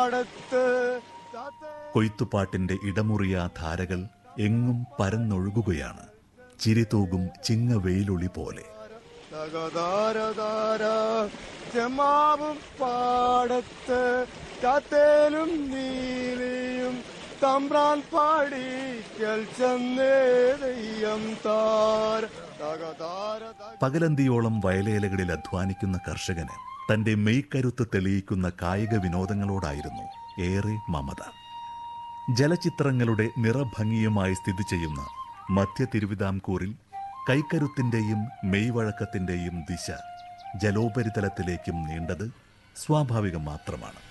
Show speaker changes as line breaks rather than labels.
പാടത്ത് താത്തേ
കൊയ്ത്തുപാട്ടിന്റെ ഇടമുറിയാ ധാരകൾ എങ്ങും പരന്നൊഴുകുകയാണ് ചിരിതൂകും ചിങ്ങ വെയിലൊളി പോലെ
തകതാരതാര ജമാവും പാടത്ത് താത്തേലും നീലിയും തമ്പ്രാൻ പാടിക്കൽ ചെന്നേ ദയ്യം താര തകതാര തക
പകലന്തിയോളം വയലേലകളിൽ അധ്വാനിക്കുന്ന കർഷകന് തന്റെ മെയ്ക്കരുത്ത് തെളിയിക്കുന്ന കായിക വിനോദങ്ങളോടായിരുന്നു ഏറെ മമത ജലചിത്രങ്ങളുടെ നിറഭംഗിയുമായി സ്ഥിതി ചെയ്യുന്ന മധ്യ തിരുവിതാംകൂറിൽ കൈക്കരുത്തിന്റെയും മെയ്വഴക്കത്തിന്റെയും ദിശ ജലോപരിതലത്തിലേക്കും നീണ്ടത് സ്വാഭാവികം മാത്രമാണ്